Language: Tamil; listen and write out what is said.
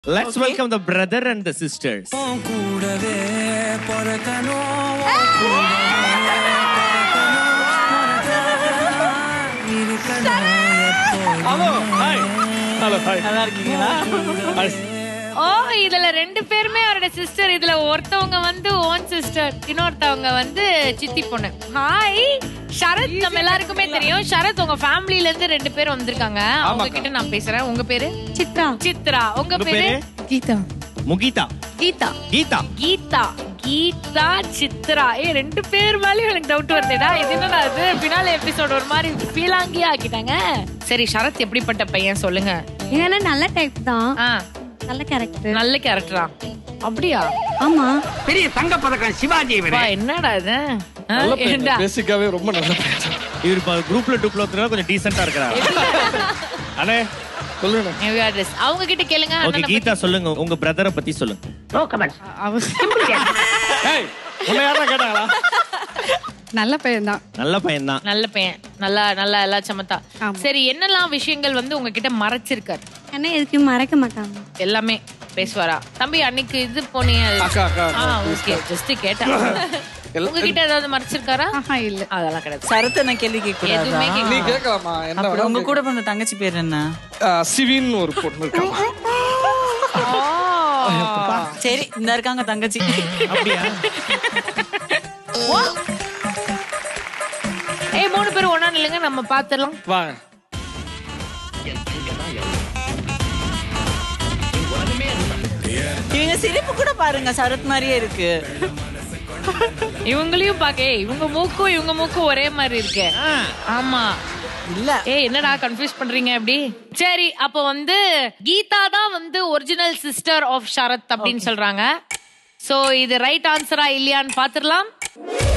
Let's welcome the brother and the sisters. கூடவே பிறக்கணும் கூடவே பிறக்கணும், இருக்கணும் ஹலோ ஹாய் ஹலோ ஹாய் நல்லா இருக்கீங்களா ஓ இதுல ரெண்டு பேருமே அவரோட சிஸ்டர் இதுல ஒருத்தவங்க வந்து ஓன் சிஸ்டர் இன்னொருத்தவங்க வந்து சித்தி பொண்ணு ஹாய் சரத் நம்ம எல்லாருக்குமே தெரியும் சரத் உங்க ஃபேமிலில இருந்து ரெண்டு பேர் வந்திருக்காங்க அவங்க கிட்ட நான் பேசுறேன் உங்க பேரு சித்ரா சித்ரா உங்க உங்க பேரு பேரு கீதா முகிதா கீதா கீதா கீதா கீதா சித்ரா ஏ ரெண்டு பேர் மேலயும் எனக்கு டவுட் வருதுடா இது என்னடா இது பின்னால எபிசோட் ஒரு மாதிரி ஃபீலாங்கியா ஆக்கிட்டாங்க சரி சரத் எப்படிப்பட்ட பையன் சொல்லுங்க ஏன்னா நல்ல டைப் தான் ஆ நல்ல கேரக்டர் நல்ல கேரக்டரா அப்படியா ஆமா பெரிய தங்க பதக்கம் சிவாஜி அப்பா, என்னடா இது ஆ, நல்ல பையன் ஏன்டா? பேசிக்காவே ரொம்ப நல்ல பையன் இவர் இப்ப குரூப்ல டூப்ல ஒருத்தர் கொஞ்சம் டீசென்ட்டா இருக்கிறார் அண்ணே சொல்லுங்க New address. அவங்க கிட்ட கேளுங்க ஓகே அண்ணனை கீதா சொல்லுங்க உங்க பிரதரை பத்தி சொல்லுங்க நோ கமெண்ட் ஏய் உன்னை யாரா கேட்டாங்களா நல்ல பையன் தான் நல்ல பையன் தான் நல்ல பையன் நல்லா நல்லா எல்லா சமத்தா சரி என்னெல்லாம் விஷயங்கள் வந்து உங்ககிட்ட மறைச்சிருக்காரு என்ன எதுக்கும் மறக்க மாட்டாங்க எல்லாமே பேசுவாரா தம்பி அன்னைக்கு இது போனீங்க அக்கா, அக்கா, ஆ ஓகே ஜஸ்ட் கேட்டேன் உங்ககிட்ட ஏதாவது மறைச்சிருக்காரா ஆஹா இல்ல அதெல்லாம் கிடையாது சரத்தை நான் கேள்வி கேட்க எதுவுமே கூடாதா நீ கேட்க கேட்கலாமா என்ன அப்படி உங்க வேணாலும் கூட பிறந்த தங்கச்சி பேர் என்ன கேட்கலாம். ஆ, சிவின்னு ஒரு பொண்ணு இருக்காமா சரி இந்த இருக்காங்க தங்கச்சி அப்படியா ஏய் மூணு பேரும் ஒண்ணா நில்லுங்க நம்ம பாத்துடலாம் வாங்க இவங்க சிரிப்பு கூட பாருங்க சரத் மாதிரியே இருக்கு இவங்களையும் பாக்க ஏய், இவங்க மூக்கும் இவங்க மூக்கும் ஒரே மாதிரி இருக்கு ஆமா இல்ல ஏய் என்னடா கன்ஃபியூஸ் பண்றீங்க அப்படி சரி அப்ப வந்து கீதா தான் வந்து ஒரிஜினல் சிஸ்டர் ஆஃப் ஷரத் அப்படின்னு சொல்றாங்க சோ இது ரைட் ஆன்சரா இல்லையான்னு பாத்துடலாம்